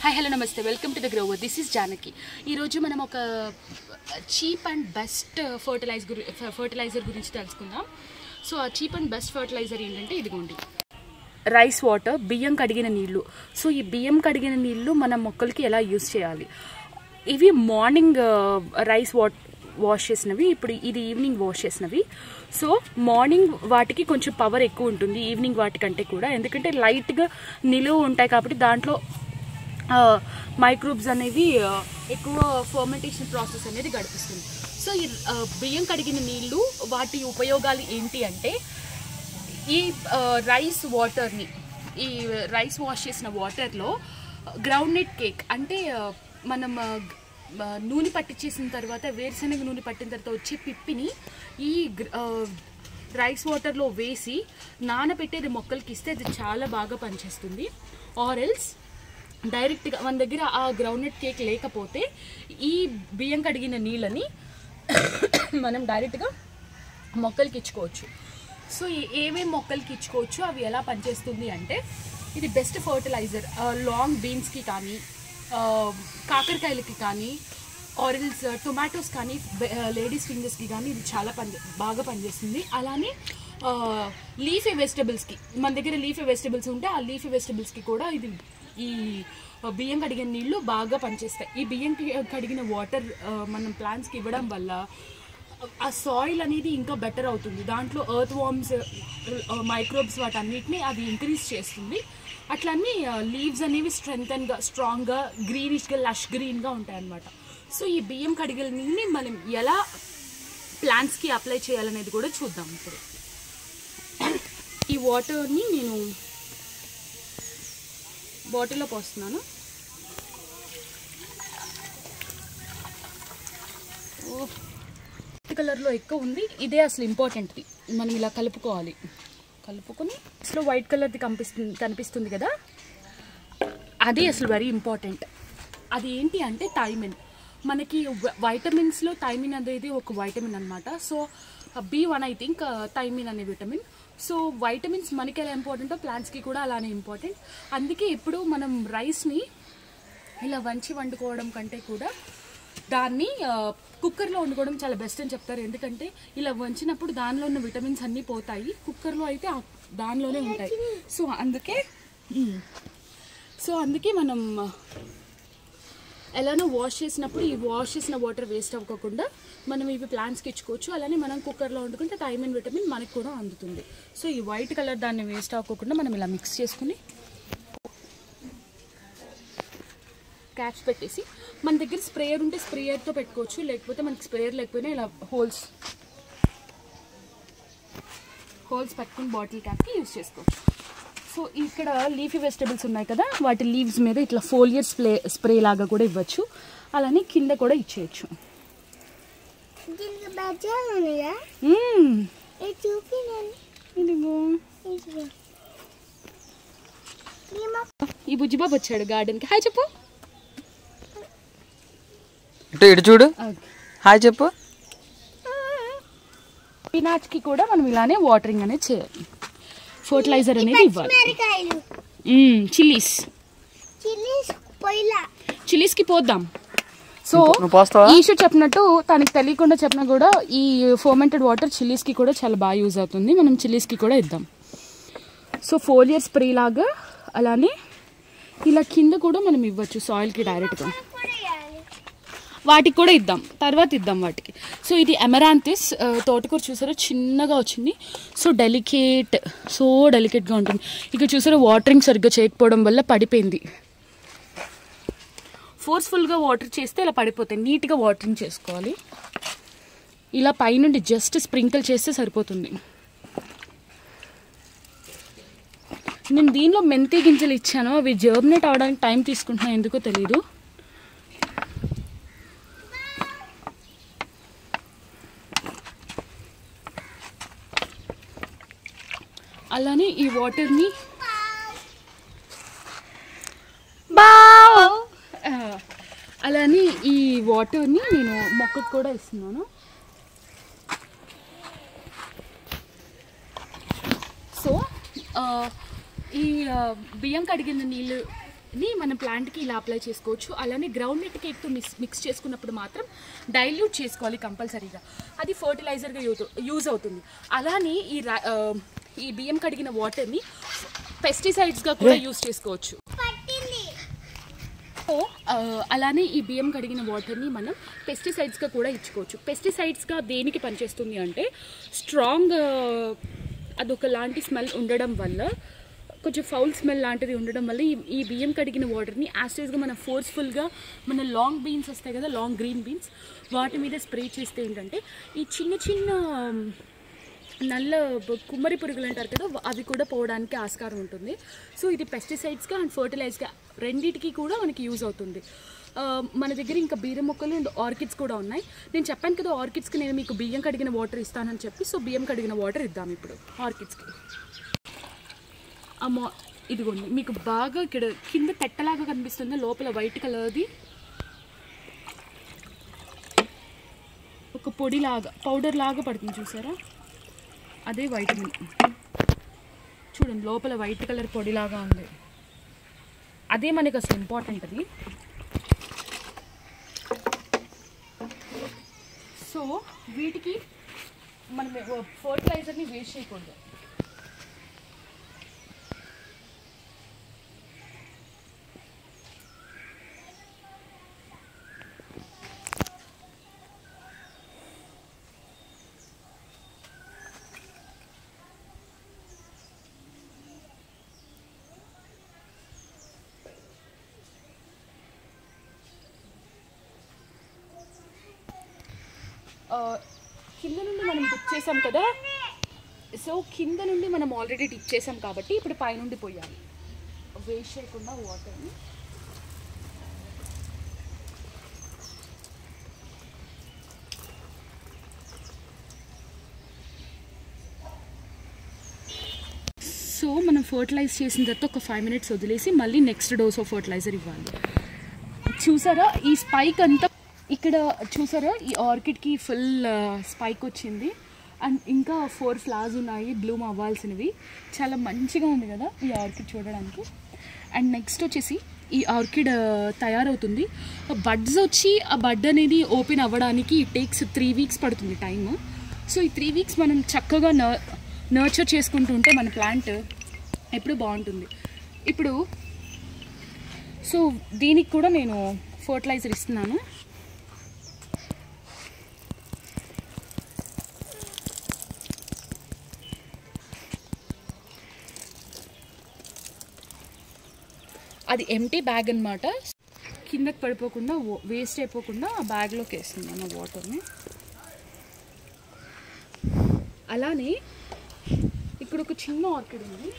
Hi hello నమస్తే welcome to the grower this is Janaki ఈరోజు మనం ఒక చీప్ అండ్ బెస్ట్ ఫర్టిలైజ్ గురి ఫర్టిలైజర్ గురించి తెలుసుకుందాం సో ఆ చీప్ అండ్ బెస్ట్ ఫర్టిలైజర్ ఏంటంటే ఇదిగోండి రైస్ వాటర్ బియ్యం కడిగిన నీళ్ళు సో ఈ బియ్యం కడిగిన నీళ్ళు మన మొక్కలకి ఎలా యూస్ చేయాలి ఇవి మార్నింగ్ రైస్ వాట్ వాష్ చేసినవి ఇప్పుడు ఇది ఈవినింగ్ వాష్ చేసినవి సో మార్నింగ్ వాటికి కొంచెం పవర్ ఎక్కువ ఉంటుంది ఈవినింగ్ వాటికంటే కూడా ఎందుకంటే లైట్గా నిలువ ఉంటాయి కాబట్టి దాంట్లో మైక్రోబ్స్ అనేవి ఆ, ఎక్కువ ఫర్మెంటేషన్ ప్రాసెస్ అనేది గడిపిస్తుంది సో ఈ ఆ, బియ్యం కడిగిన నీళ్ళు వాటి ఉపయోగాలు ఏంటి అంటే ఈ ఆ, రైస్ వాటర్ని ఈ రైస్ వాష్ చేసిన వాటర్లో గ్రౌండ్ నట్ కేక్ అంటే ఆ, మనం ఆ, ఆ, నూనె పట్టించేసిన తర్వాత వేరుశనగ నూనె పట్టిన తర్వాత వచ్చే పిప్పిని ఈ గ్ర- ఆ, రైస్ వాటర్లో వేసి నానబెట్టేది మొక్కలకి ఇస్తే అది చాలా బాగా పనిచేస్తుంది ఆరెల్స్ డైరెక్ట్గా మన దగ్గర ఆ గ్రౌండ్నట్ కేక్ లేకపోతే ఈ బియ్యం కడిగిన నీళ్ళని మనం డైరెక్ట్గా మొక్కలకి ఇచ్చుకోవచ్చు సో ఈ- ఏమేం మొక్కలకి ఇచ్చుకోవచ్చు అవి ఎలా పనిచేస్తుంది అంటే ఇది బెస్ట్ ఫర్టిలైజర్ లాంగ్ బీన్స్కి కానీ ఆ, కాకరకాయలకి కానీ ఆరెల్స్ టొమాటోస్ కానీ లేడీస్ ఫింగర్స్కి కానీ ఇది చాలా పని బాగా పనిచేస్తుంది అలానే లీఫీ వెజిటబుల్స్కి మన దగ్గర లీఫీ వెజిటబుల్స్ ఉంటే ఆ లీఫీ వెజిటబుల్స్కి కూడా ఇది ఈ బియ్యం కడిగిన నీళ్ళు బాగా పనిచేస్తాయి ఈ బియ్యం కి- కడిగిన వాటర్ మనం ప్లాంట్స్కి ఇవ్వడం వల్ల ఆ సాయిల్ అనేది ఇంకా బెటర్ అవుతుంది దాంట్లో ఎర్త్ వార్మ్స్ మైక్రోబ్స్ వాటన్నిటిని అది ఇంక్రీజ్ చేస్తుంది అట్లన్నీ లీవ్స్ అనేవి స్ట్రెంగ్గా స్ట్రాంగ్గా గ్రీనిష్గా లష్ గ్రీన్గా ఉంటాయి అన్నమాట సో ఈ బియ్యం కడిగిన నీళ్ళని మనం ఎలా ప్లాంట్స్కి అప్లై చేయాలనేది కూడా చూద్దాం ఇప్పుడు ఈ వాటర్ని నేను బాటిల్లో పోస్తున్నాను ఓ కలర్లో ఎక్కువ ఉంది ఇదే అసలు ఇంపార్టెంట్ది మనం ఇలా కలుపుకోవాలి కలుపుకొని అసలు వైట్ కలర్ది కనిపిస్తుంది కనిపిస్తుంది కదా అది అసలు వెరీ ఇంపార్టెంట్ అది ఏంటి అంటే థైమిన్ మనకి వ- వైటమిన్స్లో థైమిన్ అనేది ఒక వైటమిన్ అనమాట so B one I think thiamine అనే విటమిన్ సో వైటమిన్స్ మనకి ఎలా ఇంపార్టెంటో ప్లాంట్స్కి కూడా అలానే ఇంపార్టెంట్ అందుకే ఇప్పుడు మనం రైస్ని ఇలా వంచి వండుకోవడం కంటే కూడా దాన్ని ఆ, కుక్కర్లో వండుకోవడం చాలా బెస్ట్ అని చెప్తారు ఎందుకంటే ఇలా వంచినప్పుడు దానిలో ఉన్న విటమిన్స్ అన్నీ పోతాయి కుక్కర్లో అయితే ఆ- దానిలోనే ఉంటాయి సో అందుకే మ్, సో అందుకే మనం ఆ, ఎలానో వాష్ చేసినప్పుడు ఈ వాష్ చేసిన వాటర్ వేస్ట్ అవ్వకుండా మనం ఇవి ప్లాంట్స్కి ఇచ్చుకోవచ్చు అలానే మనం కుక్కర్లో వండుకుంటే థైమిన్ విటమిన్ మనకు కూడా అందుతుంది సో ఈ వైట్ కలర్ దాన్ని వేస్ట్ అవ్వకుండా మనం ఇలా మిక్స్ చేసుకుని క్యాప్స్ పెట్టేసి మన దగ్గర స్ప్రేయర్ ఉంటే స్ప్రేయర్తో పెట్టుకోవచ్చు లేకపోతే మనకి స్ప్రేయర్ లేకపోయినా ఇలా హోల్స్ హోల్స్ పెట్టుకుని బాటిల్ క్యాప్కి యూస్ చేసుకోవచ్చు సో ఇక్కడ లీఫీ వెజిటబుల్స్ ఉన్నాయి కదా వాటి లీవ్స్ మీద ఇట్లా ఫోలియర్ స్ప్రే స్ప్రే లాగా కూడా ఇవ్వచ్చు అలానే కింద కూడా ఇచ్చేయచ్చు దీనికి బజ్జాలు ఉన్నాయా మ్మ్. ఇది చూపి నేను ఇదిగో ఇదిగో. ఈ మొక్క ఈ బుజ్జిబాబు వచ్చాడు గార్డెన్కి హాయ్ చెప్పు ఇటు ఇటు చూడు హాయ్ చెప్పు స్పినాచ్కి కూడా మనం ఇలానే వాటరింగ్ అనేది చేయాలి ఫర్టిలైజర్ అనేది ఇవ్వాలి మిరకాయలు చిల్లీస్ చిల్లీస్ పొయ్యిలా చిల్లీస్కి పోద్దాం సో నువ్వు పోస్తావా ఈషు చెప్పినట్టు తనకి తెలియకుండా చెప్పినా కూడా ఈ ఫర్మెంటెడ్ వాటర్ చిల్లీస్కి కూడా చాలా బాగా యూజ్ అవుతుంది మనం చిల్లీస్కి కూడా ఇద్దాం సో ఫోలియర్ స్ప్రే లాగా అలానే ఇలా కింద కూడా మనం ఇవ్వచ్చు సాయిల్కి డైరెక్ట్గా కూడా వేయాలి వాటికి కూడా ఇద్దాం తర్వాత ఇద్దాం వాటికి సో ఇది ఎమరాంతిస్ తోటకూర చూసారా చిన్నగా వచ్చింది సో డెలికేట్ సో డెలికేట్గా ఉంటుంది ఇక చూసారా వాటరింగ్ సరిగ్గా చేయకపోవడం వల్ల పడిపోయింది ఫోర్స్ఫుల్గా వాటర్ చేస్తే ఇలా పడిపోతాయి నీట్గా వాటరింగ్ చేసుకోవాలి ఇలా పైనుండి జస్ట్ స్ప్రింకిల్ చేస్తే సరిపోతుంది నేను దీనిలో మెంతి గింజలు ఇచ్చాను అవి జర్మినేట్ అవడానికి టైం తీసుకుంటున్నా ఎందుకో తెలియదు అలానే ఈ వాటర్ని ఆ, అలానే ఈ వాటర్ని నేను మొక్కకు కూడా ఇస్తున్నాను సో ఆ, ఈ ఆ, బియ్యం కడిగిన నీళ్ళు ని మన ప్లాంట్కి ఇలా అప్లై చేసుకోవచ్చు అలానే గ్రౌండ్ నెట్ కేక్తో మిక్స్ మిక్స్ చేసుకున్నప్పుడు మాత్రం డైల్యూట్ చేసుకోవాలి కంపల్సరీగా అది ఫర్టిలైజర్గా యూజ్ యూజ్ అవుతుంది అలానే ఈ రా- ఆ, ఈ బియ్యం కడిగిన వాటర్ని పెస్టిసైడ్స్గా కూడా యూజ్ చేసుకోవచ్చు పట్టింది సో ఆ, అలానే ఈ బియ్యం కడిగిన వాటర్ని మనం పెస్టిసైడ్స్గా కూడా ఇచ్చుకోవచ్చు పెస్టిసైడ్స్గా దేనికి పనిచేస్తుంది అంటే స్ట్రాంగ్ అదొక లాంటి స్మెల్ ఉండడం వల్ల కొంచెం ఫౌల్ స్మెల్ లాంటిది ఉండడం వల్ల ఈ ఈ బియ్యం కడిగిన వాటర్ని యాస్టేజ్గా మనం ఫోర్స్ఫుల్గా మన లాంగ్ బీన్స్ వస్తాయి కదా లాంగ్ గ్రీన్ బీన్స్ వాటి మీద స్ప్రే చేస్తే ఏంటంటే ఈ చిన్న చిన్న నల్ల బ- కుమ్మరి పురుగులు అంటారు కదా వ- అవి కూడా పోవడానికి ఆస్కారం ఉంటుంది సో ఇది పెస్టిసైడ్స్గా అండ్ ఫర్టిలైజ్గా రెండింటికి కూడా మనకి యూజ్ అవుతుంది ఆ, మన దగ్గర ఇంకా బీర మొక్కలు అండ్ ఆర్కిడ్స్ కూడా ఉన్నాయి నేను చెప్పాను కదా ఆర్కిడ్స్కి నేను మీకు బియ్యం కడిగిన వాటర్ ఇస్తానని చెప్పి సో బియ్యం కడిగిన వాటర్ ఇద్దాం ఇప్పుడు ఆర్కిడ్స్కి అమ్మో ఇదిగోండి మీకు బాగా ఇక్కడ కింద తెట్టలాగా కనిపిస్తుంది లోపల వైట్ కలర్ది ఒక పొడిలాగా పౌడర్ లాగా పడుతుంది చూసారా అదే వైటమిన్ చూడండి లోపల వైట్ కలర్ పొడిలాగా ఉంది అదే మనకి అసలు ఇంపార్టెంట్ అది సో వీటికి మనం ఫర్టిలైజర్ని వేస్ట్ చేయకూడదు ఆ, కింద నుండి మనం టిప్ చేసాం కదా సో కింద నుండి మనం ఆల్రెడీ టిప్ చేసాం కాబట్టి ఇప్పుడు పైనుండి పోయాలి వేస్ట్ చేయకుండా వాటర్ని సో మనం ఫర్టిలైజ్ చేసిన తర్వాత ఒక ఫైవ్ మినిట్స్ వదిలేసి మళ్ళీ నెక్స్ట్ డోస్ ఆఫ్ ఫర్టిలైజర్ ఇవ్వాలి చూసారా ఈ స్పైక్ అంతా ఇక్కడ చూసారా ఈ ఆర్కిడ్కి ఫుల్ స్పైక్ వచ్చింది అండ్ ఇంకా ఫోర్ ఫ్లవర్స్ ఉన్నాయి బ్లూమ్ అవ్వాల్సినవి చాలా మంచిగా ఉంది కదా ఈ ఆర్కిడ్ చూడడానికి అండ్ నెక్స్ట్ వచ్చేసి ఈ ఆర్కిడ్ తయారవుతుంది బడ్స్ వచ్చి ఆ బడ్ అనేది ఓపెన్ అవ్వడానికి టేక్స్ త్రీ వీక్స్ పడుతుంది టైమ్ సో ఈ త్రీ వీక్స్ మనం చక్కగా నర్ నర్చర్ చేసుకుంటూ ఉంటే మన ప్లాంట్ ఎప్పుడు బాగుంటుంది ఇప్పుడు సో దీనికి కూడా నేను ఫర్టిలైజర్ ఇస్తున్నాను అది ఎంటీ బ్యాగ్ అన్నమాట కిందకి పడిపోకుండా వేస్ట్ అయిపోకుండా ఆ బ్యాగ్లోకి వేస్తున్నాను వాటర్ని అలానే ఇక్కడ ఒక చిన్న ఆర్కిడ్ ఉంది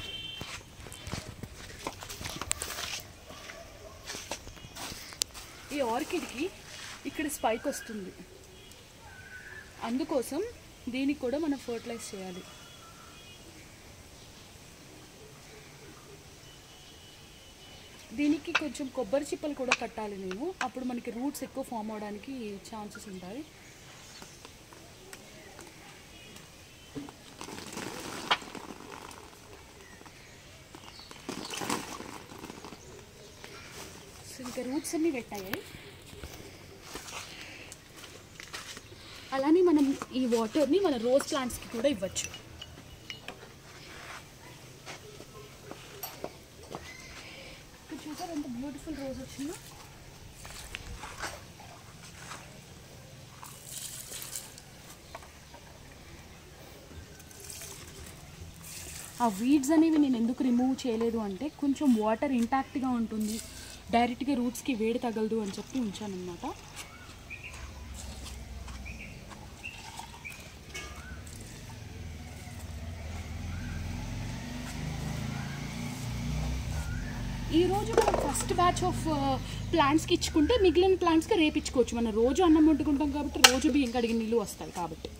ఈ ఆర్కిడ్కి ఇక్కడ స్పైక్ వస్తుంది అందుకోసం దీనికి కూడా మనం ఫర్టిలైజ్ చేయాలి దీనికి కొంచెం కొబ్బరి చిప్పలు కూడా కట్టాలి నేను అప్పుడు మనకి రూట్స్ ఎక్కువ ఫామ్ అవడానికి ఛాన్సెస్ ఉంటాయి సో ఇంకా రూట్స్ అన్నీ పెట్టాయి అలానే మనం ఈ వాటర్ని మన రోజ్ ప్లాంట్స్కి కూడా ఇవ్వచ్చు ఇక్కడ చూసారు ఎంత బ్యూటిఫుల్ రోజ్ వచ్చిందో ఆ వీడ్స్ అనేవి నేను ఎందుకు రిమూవ్ చేయలేదు అంటే కొంచెం వాటర్ ఇంటాక్ట్గా ఉంటుంది డైరెక్ట్గా రూట్స్కి వేడి తగలదు అని చెప్పి ఉంచానన్నమాట ఈ రోజు మనం ఫస్ట్ బ్యాచ్ ఆఫ్ ప్లాంట్స్కి ఇచ్చుకుంటే మిగిలిన ప్లాంట్స్కి రేపు ఇచ్చుకోవచ్చు మనం రోజు అన్నం వండుకుంటాం కాబట్టి రోజు బియ్యం కడిగిన నీళ్ళు వస్తాయి కాబట్టి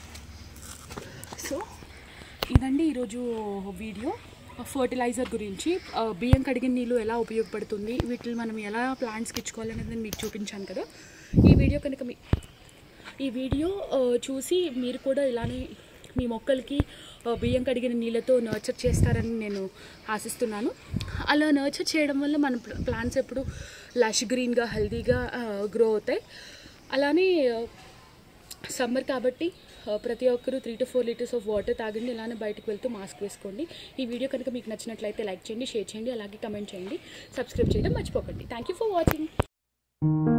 సో ఇదండి ఈరోజు వీడియో ఫర్టిలైజర్ గురించి ఆ, బియ్యం కడిగిన నీళ్ళు ఎలా ఉపయోగపడుతుంది వీటిని మనం ఎలా ప్లాంట్స్కి ఇచ్చుకోవాలనేది నేను మీకు చూపించాను కదా ఈ వీడియో కనుక మీ ఈ వీడియో ఆ, చూసి మీరు కూడా ఇలానే మీ మొక్కలకి ఆ, బియ్యం కడిగిన నీళ్ళతో నర్చర్ చేస్తారని నేను ఆశిస్తున్నాను అలా నర్చర్ చేయడం వల్ల మన ప్లాంట్స్ ఎప్పుడు లష్ గ్రీన్గా హెల్తీగా గ్రో అవుతాయి అలానే సమ్మర్ కాబట్టి ఆ, ప్రతి ఒక్కరూ three to four litres of water తాగండి ఇలానే బయటకు వెళ్తూ మాస్క్ వేసుకోండి ఈ వీడియో కనుక మీకు నచ్చినట్లయితే లైక్ చేయండి షేర్ చేయండి అలాగే కమెంట్ చేయండి సబ్స్క్రైబ్ చేయడం మర్చిపోకండి థ్యాంక్ యూ ఫర్ వాచింగ్